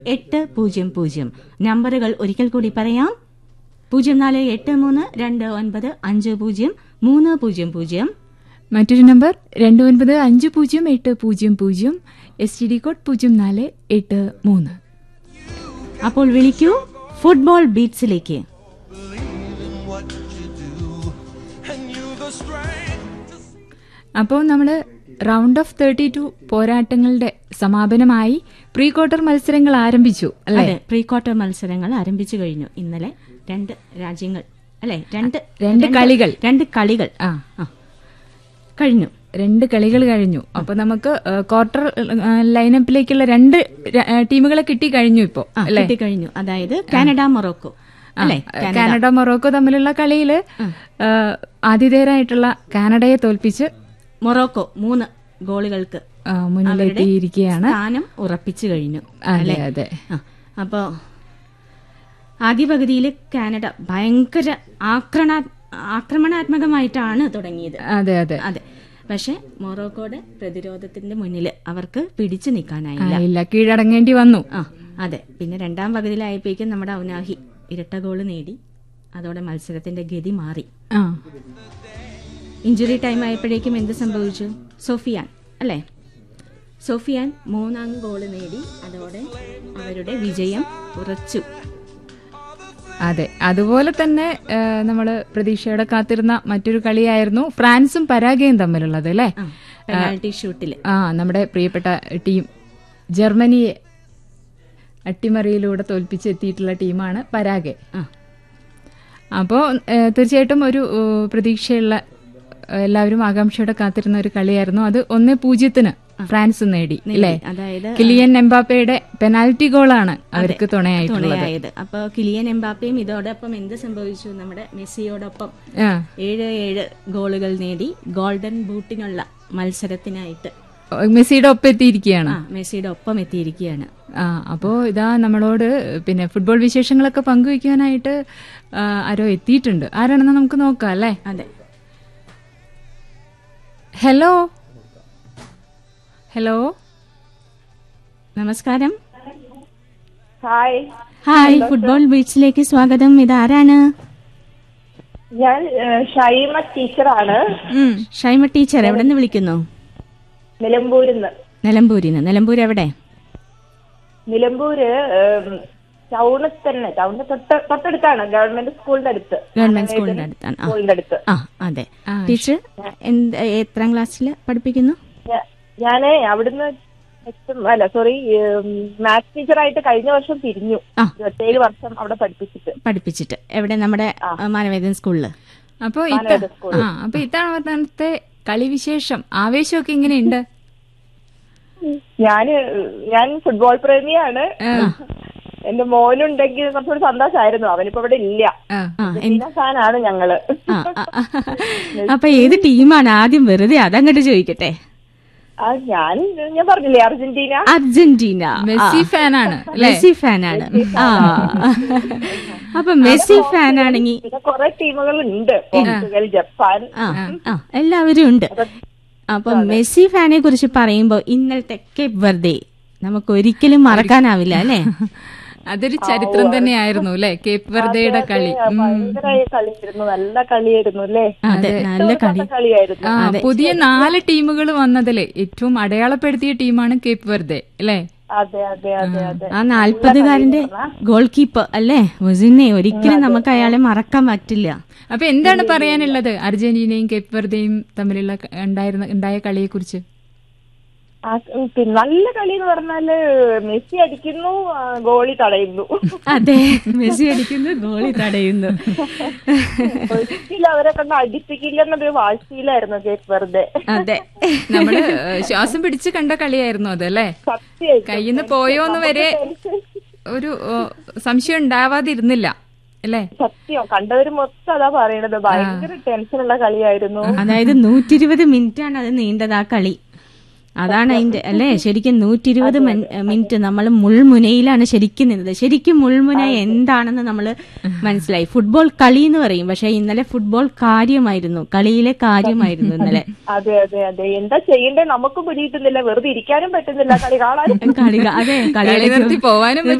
എട്ട് പൂജ്യം പൂജ്യം നമ്പറുകൾ ഒരിക്കൽ കൂടി പറയാം പൂജ്യം നാല് എട്ട് മൂന്ന് രണ്ട് ഒൻപത് അഞ്ച് പൂജ്യം മൂന്ന് പൂജ്യം പൂജ്യം മറ്റൊരു നമ്പർ രണ്ട് ഒൻപത് അഞ്ച് പൂജ്യം എട്ട് പൂജ്യം പൂജ്യം എസ് ടി ഡി കോഡ് പൂജ്യം നാല് എട്ട് മൂന്ന് അപ്പോൾ വിളിക്കൂ ഫുട്ബോൾ ബീറ്റ്സിലേക്ക് അപ്പോൾ നമ്മൾ റൗണ്ട് ഓഫ് തേർട്ടി ടു പോരാട്ടങ്ങളുടെ സമാപനമായി പ്രീ ക്വാർട്ടർ മത്സരങ്ങൾ ആരംഭിച്ചു അല്ലെ അതെ പ്രീ ക്വാർട്ടർ മത്സരങ്ങൾ ആരംഭിച്ചു കഴിഞ്ഞു ഇന്നലെ രണ്ട് രാജ്യങ്ങൾ അല്ലെ രണ്ട് രണ്ട് കളികൾ. രണ്ട് കളികൾ ആ ആ, കഴിഞ്ഞു രണ്ട് കളികൾ കഴിഞ്ഞു അപ്പൊ നമുക്ക് ക്വാർട്ടർ ലൈനപ്പിലേക്കുള്ള രണ്ട് ര- ഏ, ടീമുകളെ കിട്ടി കഴിഞ്ഞു ഇപ്പോ ആ, അല്ലെ കിട്ടിക്കഴിഞ്ഞു അതായത് കാനഡ മൊറോക്കോ അല്ലെ കാനഡ മൊറോക്കോ തമ്മിലുള്ള കളിയില് ഏ, ആതിഥേയരായിട്ടുള്ള കാനഡയെ തോൽപ്പിച്ച് മൊറോക്കോ മൂന്ന് ഗോളുകൾക്ക് ആ, മുന്നിലെത്തിയിരിക്കുകയാണ് സ്ഥാനം ഉറപ്പിച്ചു കഴിഞ്ഞു അതെ അതെ ആ, അപ്പോ ആദ്യ പകുതിയിൽ കാനഡ ഭയങ്കര ആക്രണ ആക്രമണാത്മകമായിട്ടാണ് തുടങ്ങിയത് അതെ അതെ അതെ പക്ഷെ മൊറോക്കോയുടെ പ്രതിരോധത്തിന്റെ മുന്നിൽ അവർക്ക് പിടിച്ചു ആ, നിൽക്കാനായില്ല ഇല്ല കീഴടങ്ങേണ്ടി വന്നു ആ അതെ പിന്നെ രണ്ടാം പകുതിയിലായപ്പോഴേക്കും നമ്മുടെ ഔനാഹി ഇരട്ട ഗോള് നേടി അതോടെ മത്സരത്തിന്റെ ഗതി മാറി ആ ഇഞ്ചുറി ടൈം ആയപ്പോഴേക്കും എന്ത് സംഭവിച്ചു സോഫിയാൻ അല്ലേ സോഫിയാൻ മൂന്നാം ഗോള് നേടി അതോടെ അവരുടെ വിജയം ഉറച്ചു അതെ അതുപോലെ തന്നെ നമ്മൾ പ്രതീക്ഷയോടെ കാത്തിരുന്ന മറ്റൊരു കളിയായിരുന്നു ഫ്രാൻസും പരാഗയും തമ്മിലുള്ളത് അല്ലേ ആ, പെനാൽറ്റി ഷൂട്ടിൽ ആ നമ്മുടെ പ്രിയപ്പെട്ട ടീം ജർമ്മനിയെ അട്ടിമറിയിലൂടെ തോൽപ്പിച്ചെത്തിയിട്ടുള്ള ടീമാണ് പരാഗെ ആ അപ്പോൾ തീർച്ചയായിട്ടും ഒരു ഏഹ്, പ്രതീക്ഷയുള്ള ഏഹ്, എല്ലാവരും ആകാംക്ഷയോടെ കാത്തിരുന്ന ഒരു കളിയായിരുന്നു അത് ഒന്നേ പൂജ്യത്തിന് ഫ്രാൻസ് നേടി അല്ലേ അതായത് കിലിയൻ എംബാപ്പയുടെ പെനാൽറ്റി ഗോളാണ് അവർക്ക് തുണയായിട്ടുള്ളത് തുണയായത് അപ്പൊ കിലിയൻ എംബാപ്പയും ഇതോടൊപ്പം എന്ത് സംഭവിച്ചു നമ്മുടെ മെസ്സിയോടൊപ്പം ആ ഏഴ് ഏഴ് ഗോളുകൾ നേടി ഗോൾഡൻ ബൂട്ടിനുള്ള മത്സരത്തിനായിട്ട് മെസ്സിയുടെ ഒപ്പം എത്തിയിരിക്കുകയാണ് ആ മെസ്സിയുടെ ഒപ്പം എത്തിയിരിക്കുകയാണ് ആ അപ്പോ ഇതാ നമ്മളോട് പിന്നെ ഫുട്ബോൾ വിശേഷങ്ങളൊക്കെ പങ്കുവയ്ക്കാനായിട്ട് ആ, ആരോ എത്തിയിട്ടുണ്ട് ആരാണെന്ന് നമുക്ക് നോക്കാം അല്ലേ അതെ ഹലോ ഹലോ നമസ്കാരം ഹായ് ഹായ് ഫുട്ബോൾ ബീച്ചിലേക്ക് സ്വാഗതം ഇതാരാണ് ഞാൻ ഏഹ്, ഷൈമ ടീച്ചറാണ് ഉം, ഷൈമ ടീച്ചർ എവിടെ നിന്ന് വിളിക്കുന്നു നിലമ്പൂരിന്ന് നിലമ്പൂരിന്ന് നിലമ്പൂർ എവിടെ നിലമ്പൂര് ഏഹ്, ടൗണിൽ തന്നെ ടൗണിന്റെ തൊട്ട് തൊട്ടടുത്താണ് ഗവൺമെന്റ് സ്കൂളിന്റെ അടുത്ത് ഗവൺമെന്റ് സ്കൂളിന്റെ അടുത്താണ് ആ സ്കൂളിന്റെ അടുത്ത് ആ അതെ ടീച്ചർ എന്ത് എത്രാം ക്ലാസ്സിൽ പഠിപ്പിക്കുന്നു ഞാ- ഞാന് അവിടുന്ന് എട്ടും- അല്ല സോറി മാത്സ് ടീച്ചറായിട്ട് കഴിഞ്ഞ വർഷം പിരിഞ്ഞു ആ. ഇരുപത്തേഴ് വർഷം അവിടെ പഠിപ്പിച്ചിട്ട് പഠിപ്പിച്ചിട്ട് എവിടെ നമ്മുടെ മാനവേദൻ സ്കൂളില് അപ്പോ ഇത്ത ആ അപ്പൊ ഇത്തവണത്തെ കളി വിശേഷം ആവേശമൊക്കെ ഇങ്ങനെയുണ്ട് ഞാന് ഞാൻ ഫുട്ബോൾ പ്രേമിയാണ് എന്റെ മോനുണ്ടെങ്കിൽ കുറച്ചുകൂടി സന്തോഷമായിരുന്നു അവനിപ്പോ ഇവിടെ ഇല്ല ആ, ആ അർജന്റീന ഫാനാണ് ഞങ്ങള് ആ, ആ, ആ. അപ്പൊ ഏത് ടീമാണ് ആദ്യം വെറുതെ അതങ്ങോട്ട് ചോദിക്കട്ടെ ആ ഞാൻ ഞാൻ പറഞ്ഞില്ലേ അർജന്റീന അർജന്റീന മെസ്സി ഫാനാണ് മെസ്സി ഫാനാണ് ആ അപ്പൊ മെസ്സി ഫാനാണെങ്കിൽ പിന്നെ കുറെ ടീമുകൾ ഉണ്ട് പോർച്ചുഗൽ ജപ്പാൻ ആ ആ എല്ലാവരും ഉണ്ട് അപ്പൊ മെസ്സി ഫാനെ കുറിച്ച് പറയുമ്പോ ഇന്നലത്തെ കേപ്പ് വെറുതെ നമുക്ക് ഒരിക്കലും മറക്കാനാവില്ല അല്ലെ അതൊരു ചരിത്രം തന്നെയായിരുന്നു അല്ലെ കേപ്പ് വെർദയുടെ കളി ഉം. ഭയങ്കര കളിയായിരുന്നു നല്ല കളിയായിരുന്നു അല്ലേ അതെ നല്ല കളി നല്ല കളിയായിരുന്നു ആ പുതിയ നാല് ടീമുകൾ വന്നതില് ഏറ്റവും അടയാളപ്പെടുത്തിയ ടീമാണ് കേപ്പ് വെർദെ അല്ലേ അതെ അതെ അതെ അതെ ആ നാൽപ്പതുകാരന്റെ ഗോൾ കീപ്പർ അല്ലേ വസിനെ ഒരിക്കലും നമുക്ക് അയാളെ മറക്കാൻ പറ്റില്ല അപ്പൊ എന്താണ് പറയാനുള്ളത് അർജന്റീനയും കേപ്പ് വെർദയും തമ്മിലുള്ള ക- ഉണ്ടായിരുന്ന ഉണ്ടായ കളിയെ കുറിച്ച് ആ, ഉം, പിന്നെ നല്ല കളി എന്ന് പറഞ്ഞാല് മെസ്സി അടിക്കുന്നു ആ, ഗോളി തടയുന്നു അതെ മെസ്സി അടിക്കുന്നു ഗോളി തടയുന്നു ഒരിക്കലും അവരെ കണ്ട് അടിപ്പിക്കില്ല എന്നൊരു വാശിയിലായിരുന്നു കേക്ക് വെറുതെ അതെ നമ്മള് ഏഹ്, ശ്വാസം പിടിച്ച് കണ്ട കളിയായിരുന്നു അത് അല്ലേ സത്യമായിട്ടും കയ്യിൽ നിന്ന് പോയോന്ന് വരെ ഒരു ഏഹ്, സംശയം ഉണ്ടാവാതിരുന്നില്ല അല്ലേ സത്യം കണ്ടവര് മൊത്തം അതാ പറയണത് ഭയങ്കര ടെൻഷനുള്ള കളിയായിരുന്നു അതായത് നൂറ്റി ഇരുപത് മിനിറ്റ് ആണ് അത് നീണ്ടത് ആ കളി അതാണ് അതിന്റെ അല്ലേ ശരിക്കും നൂറ്റി ഇരുപത് മിനിറ്റ് നമ്മൾ മുൾമുനയിലാണ് ശരിക്കും നിന്നത് ശരിക്കും മുൾമുന എന്താണെന്ന് നമ്മൾ മനസ്സിലായി ഫുട്ബോൾ കളി എന്ന് പറയും പക്ഷെ ഇന്നലെ ഫുട്ബോൾ കാര്യമായിരുന്നു കളിയിലെ കാര്യമായിരുന്നു ഇന്നലെ അതെ അതെ അതെ എന്താ ചെയ്യണ്ടേ നമുക്കും പിടിയിട്ടുന്നില്ല വെറുതെ ഇരിക്കാനും പറ്റുന്നില്ല കളി കാണാനും കളി അതെ കളി കളിയുടെ നിർത്തി പോവാനും